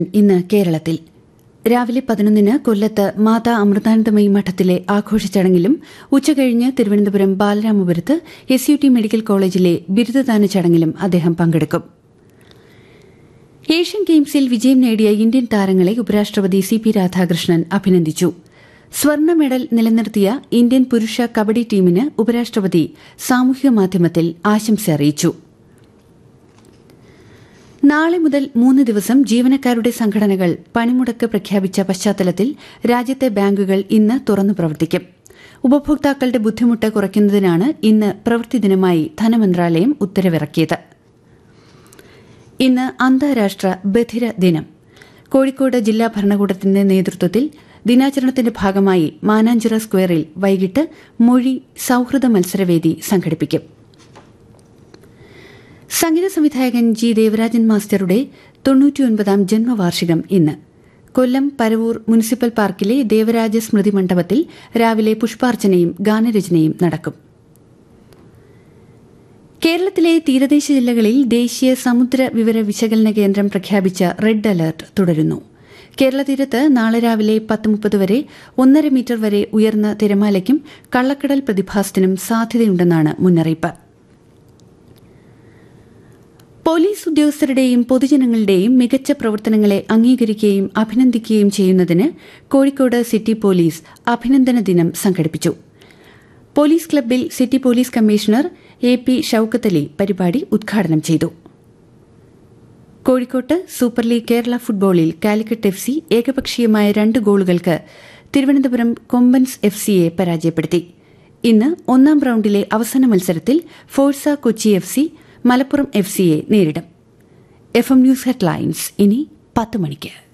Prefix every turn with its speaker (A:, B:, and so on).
A: ഇന്ന് കേരളത്തിൽ രാവിലെ പതിനൊന്നിന് കൊല്ലത്ത് മാതാ അമൃതാനന്ദമയി മഠത്തിലെ ആഘോഷ ചടങ്ങിലും ഉച്ചകഴിഞ്ഞ് തിരുവനന്തപുരം ബാലരാമപുരത്ത് എസ് യു ടി മെഡിക്കൽ കോളേജിലെ ബിരുദദാന ചടങ്ങിലും അദ്ദേഹം പങ്കെടുക്കും ഏഷ്യൻ ഗെയിംസിൽ വിജയം നേടിയ ഇന്ത്യൻ താരങ്ങളെ ഉപരാഷ്ട്രപതി സി പി രാധാകൃഷ്ണൻ അഭിനന്ദിച്ചു സ്വർണ്ണ മെഡൽ നിലനിർത്തിയ ഇന്ത്യൻ പുരുഷ കബഡി ടീമിന് ഉപരാഷ്ട്രപതി സാമൂഹിക മാധ്യമത്തിൽ ആശംസ അറിയിച്ചു നാളെ മുതൽ മൂന്ന് ദിവസം ജീവനക്കാരുടെ സംഘടനകൾ പണിമുടക്ക് പ്രഖ്യാപിച്ച പശ്ചാത്തലത്തിൽ രാജ്യത്തെ ബാങ്കുകൾ ഇന്ന് തുറന്നു പ്രവർത്തിക്കും ഉപഭോക്താക്കളുടെ ബുദ്ധിമുട്ട് കുറയ്ക്കുന്നതിനാണ് ഇന്ന് പ്രവൃത്തി ദിനമായി ധനമന്ത്രാലയം ഉത്തരവിറക്കിയത് ഇന്ന് അന്താരാഷ്ട്ര ബധിര ദിനം കോഴിക്കോട് ജില്ലാ ഭരണകൂടത്തിന്റെ നേതൃത്വത്തിൽ ദിനാചരണത്തിന്റെ ഭാഗമായി മാനാഞ്ചിറ സ്ക്വയറിൽ വൈകിട്ട് മൊഴി സൌഹൃദ മത്സരവേദി സംഘടിപ്പിക്കും സംഗീത സംവിധായകൻ ജി ദേവരാജൻ മാസ്റ്ററുടെ തൊണ്ണൂറ്റിയൊൻപതാം ജന്മവാർഷികം ഇന്ന് കൊല്ലം പരവൂർ മുനിസിപ്പൽ പാർക്കിലെ ദേവരാജ സ്മൃതി മണ്ഡപത്തിൽ രാവിലെ പുഷ്പാർച്ചനയും ഗാനരചനയും നടക്കും കേരളത്തിലെ തീരദേശ ജില്ലകളിൽ ദേശീയ സമുദ്ര വിവര വിശകലന കേന്ദ്രം പ്രഖ്യാപിച്ച റെഡ് അലർട്ട് തുടരുന്നു കേരള തീരത്ത് നാളെ രാവിലെ പത്ത് മുപ്പത് വരെ ഒന്നര മീറ്റർ വരെ ഉയർന്ന തിരമാലയ്ക്കും കള്ളക്കടൽ പ്രതിഭാസത്തിനും സാധ്യതയുണ്ടെന്നാണ് മുന്നറിയിപ്പ് പോലീസ് ഉദ്യോഗസ്ഥരുടെയും പൊതുജനങ്ങളുടെയും മികച്ച പ്രവർത്തനങ്ങളെ അംഗീകരിക്കുകയും അഭിനന്ദിക്കുകയും ചെയ്യുന്നതിന് കോഴിക്കോട് സിറ്റി പോലീസ് അഭിനന്ദന ദിനം സംഘടിപ്പിച്ചു പോലീസ് ക്ലബ്ബിൽ city police commissioner A P Shoukath Ali പരിപാടി ഉദ്ഘാടനം ചെയ്തു കോഴിക്കോട്ട് സൂപ്പർ ലീഗ് കേരള ഫുട്ബോളിൽ കാലിക്കറ്റ് എഫ് സി ഏകപക്ഷീയമായ രണ്ട് ഗോളുകൾക്ക് തിരുവനന്തപുരം കൊമ്പൻസ് എഫ് സിയെ പരാജയപ്പെടുത്തി ഇന്ന് ഒന്നാം റൌണ്ടിലെ അവസാന മത്സരത്തിൽ Forca Kochi F C Malappuram F സിയെ നേരിടും എഫ് എം ന്യൂസ് ഹെഡ്ലൈൻസ് ഇനി പത്ത് മണിക്ക്